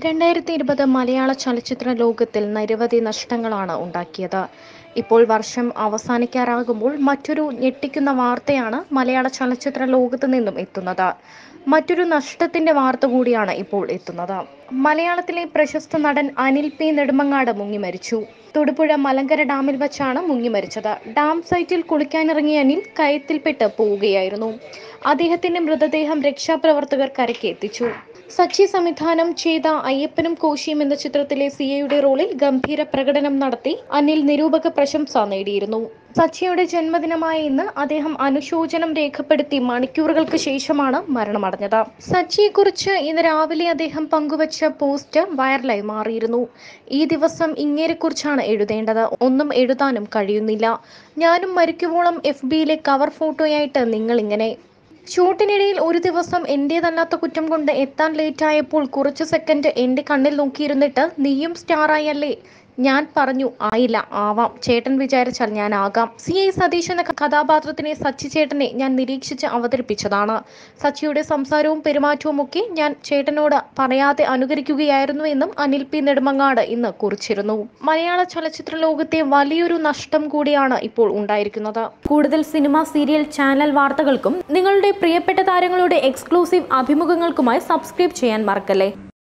രണ്ടായിരത്തി ഇരുപത് മലയാള ചലച്ചിത്ര ലോകത്തിൽ നിരവധി നഷ്ടങ്ങളാണ് ഉണ്ടാക്കിയത് ഇപ്പോൾ വർഷം അവസാനിക്കാറാകുമ്പോൾ മറ്റൊരു ഞെട്ടിക്കുന്ന വാർത്തയാണ് മലയാള ചലച്ചിത്ര ലോകത്ത് നിന്നും എത്തുന്നത് മറ്റൊരു നഷ്ടത്തിന്റെ വാർത്ത കൂടിയാണ് ഇപ്പോൾ എത്തുന്നത് മലയാളത്തിലെ പ്രശസ്ത നടൻ അനിൽ പി നെടുമങ്ങാട് മുങ്ങി മരിച്ചു തൊടുപുഴ മലങ്കര ഡാമിൽ വച്ചാണ് മുങ്ങി മരിച്ചത് ഡാം സൈറ്റിൽ കുളിക്കാനിറങ്ങിയ അനിൽ കയത്തിൽപ്പെട്ട് പോവുകയായിരുന്നു അദ്ദേഹത്തിന്റെ മൃതദേഹം രക്ഷാപ്രവർത്തകർ കരയ്ക്ക് എത്തിച്ചു സച്ചി സംവിധാനം ചെയ്ത അയ്യപ്പനും കോശിയും എന്ന ചിത്രത്തിലെ സിയയുടെ റോളിൽ ഗംഭീര പ്രകടനം നടത്തി അനിൽ നിരൂപക പ്രശംസ നേടിയിരുന്നു സച്ചിയുടെ ജന്മദിനമായ ഇന്ന് അദ്ദേഹം അനുശോചനം രേഖപ്പെടുത്തി മണിക്കൂറുകൾക്ക് ശേഷമാണ് മരണമടഞ്ഞത് സച്ചിയെക്കുറിച്ച് ഇന്ന് രാവിലെ അദ്ദേഹം പങ്കുവച്ച പോസ്റ്റ് വൈറലായി മാറിയിരുന്നു ഈ ദിവസം ഇങ്ങേരെക്കുറിച്ചാണ് എഴുതേണ്ടത് ഒന്നും എഴുതാനും കഴിയുന്നില്ല ഞാനും മരിക്കുവോളം എഫ് ബിയിലെ കവർ ഫോട്ടോയായിട്ട് നിങ്ങൾ ഇങ്ങനെ ഷൂട്ടിനിടയിൽ ഒരു ദിവസം എന്റേതല്ലാത്ത കുറ്റം കൊണ്ട് എത്താൻ ലേറ്റ് ആയപ്പോൾ കുറച്ച് സെക്കൻഡ് എന്റെ കണ്ണിൽ നോക്കിയിരുന്നിട്ട് നീയും സ്റ്റാർ ആയല്ലേ ഞാൻ പറഞ്ഞു ആയില്ല ആവാം ചേട്ടൻ വിചാരിച്ചാൽ ഞാൻ ആകാം സി ഐ സതീഷ് എന്ന കഥാപാത്രത്തിനെ സച്ചി ചേട്ടനെ ഞാൻ നിരീക്ഷിച്ച് അവതരിപ്പിച്ചതാണ് സച്ചിയുടെ സംസാരവും പെരുമാറ്റവും ഒക്കെ ഞാൻ ചേട്ടനോട് പറയാതെ അനുകരിക്കുകയായിരുന്നു എന്നും അനിൽ പി നെടുമങ്ങാട് ഇന്ന് കുറിച്ചിരുന്നു മലയാള ചലച്ചിത്ര ലോകത്തെ വലിയൊരു നഷ്ടം കൂടിയാണ് ഇപ്പോൾ ഉണ്ടായിരിക്കുന്നത് കൂടുതൽ സിനിമ സീരിയൽ ചാനൽ വാർത്തകൾക്കും നിങ്ങളുടെ പ്രിയപ്പെട്ട താരങ്ങളുടെ എക്സ്ക്ലൂസീവ് അഭിമുഖങ്ങൾക്കുമായി സബ്സ്ക്രൈബ് ചെയ്യാൻ മറക്കല്ലേ